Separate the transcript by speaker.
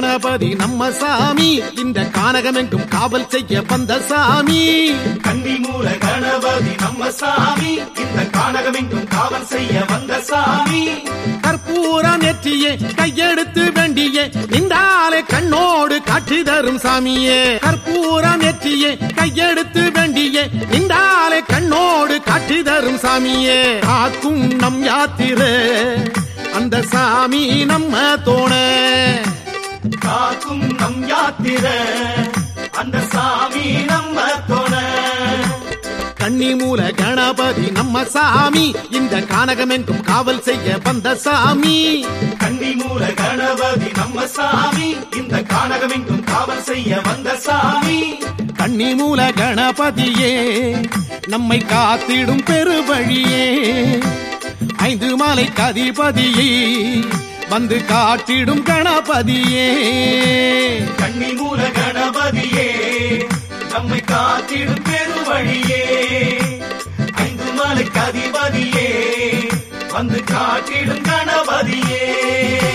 Speaker 1: கணபதி நம்ம சாமி இந்த கானகமெங்கும் காவல் செய்ய வந்த சாமி
Speaker 2: கன்னிமூல கணபதி நம்ம சாமி இந்த கானகமெங்கும் காவல் செய்ய வந்த சாமி
Speaker 1: கற்பூரம் நெற்றியே கையெடுத்து வேண்டியே நின்றாலே கண்ணோடு காட்சி தரும் சாமியே கற்பூரம் நெற்றியே கையெடுத்து வேண்டியே நின்றாலே கண்ணோடு காட்சி தரும் சாமியே காக்கும் நம் யாத்திரை அந்த சாமி நம்ம தோண
Speaker 2: காக்கும் நம் யாத்திர அந்த சாமி நம்ம தோண
Speaker 1: கன்னிமூல கணபதி நம்ம சாமி இந்த கானகமெங்கும் காவல் செய்ய வந்த சாமி
Speaker 2: கன்னிமூல கணபதி நம்ம சாமி இந்த கானகமெங்கும் காவல் செய்ய வந்த சாமி
Speaker 1: கன்னிமூல கணபதியே நம்மை காத்திடும் பெருவழியே ஐந்து மாலை கதிபதியே வந்து காட்டிடும் கணபதியே
Speaker 2: கன்னிமூல கணபதியே நம்மை காத்திடும் பெருவழியே ஐந்து மலைக்கு அதிபதியே வந்து காட்டிடும் கணபதியே